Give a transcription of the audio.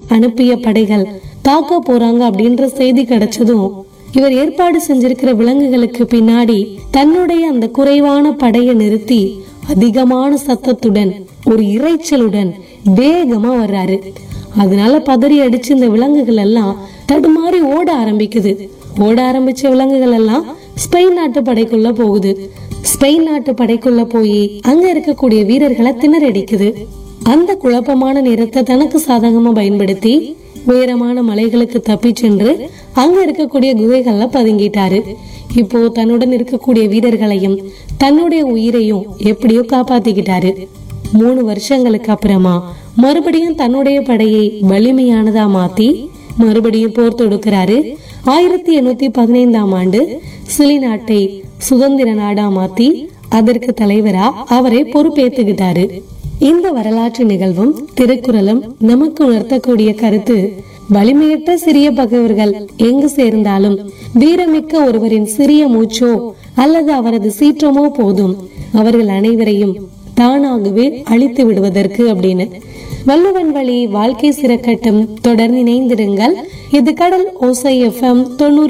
அனுப்பிய படைகள் தாக்க போறாங்க அப்படின்ற செய்தி கிடைச்சதும் இவர் ஏற்பாடு செஞ்சிருக்கிற விலங்குகளுக்கு பின்னாடி தன்னுடைய அந்த குறைவான படையை நிறுத்தி அதிகமான சத்தத்துடன் ஒரு இரைச்சலுடன் வேகமா வர்றாரு அதனால பதறி அடிச்சு இந்த விலங்குகள் எல்லாம் தடுமாறி ஓட ஆரம்பிக்குது ஓட ஆரம்பிச்ச விலங்குகள் எல்லாம் ஸ்பெயின் நாட்டு படைக்குள்ள போகுது ஸ்பெயின் நாட்டு படைக்குள்ள போய் அங்க இருக்கக்கூடிய வீரர்களை திணறடிக்குது அந்த குழப்பமான நேரத்தை தனக்கு சாதகமா பயன்படுத்தி உயரமான மலைகளுக்கு தப்பி சென்று அங்க இருக்கக்கூடிய குகைகள்ல பதுங்கிட்டாரு இப்போ தன்னுடன் இருக்கக்கூடிய வீரர்களையும் தன்னுடைய உயிரையும் எப்படியோ காப்பாத்திக்கிட்டாரு மூணு வருஷங்களுக்கு அப்புறமா மறுபடியும் தன்னுடைய படையை வலிமையானதா மாத்தி மறுபடியும் போர் தொடுக்கிறாரு ஆயிரத்தி எண்ணூத்தி பதினைந்தாம் ஆண்டு சிலி நாட்டை சுதந்திர நாடா மாத்தி அதற்கு தலைவரா அவரை பொறுப்பேத்துக்கிட்டாரு இந்த வரலாற்று நிகழ்வும் திருக்குறளும் நமக்கு உணர்த்தக்கூடிய கருத்து வலிமையற்ற சிறிய பகைவர்கள் எங்கு சேர்ந்தாலும் வீரமிக்க ஒருவரின் சிறிய மூச்சோ அல்லது அவரது சீற்றமோ போதும் அவர்கள் அனைவரையும் தானாகவே அழித்து விடுவதற்கு அப்படின்னு வள்ளுவன் வழி வாழ்க்கை சிறக்கட்டும் தொடர்ந்து இணைந்திருங்கள் இது கடல் ஓசை எஃப்எம் தொண்ணூறு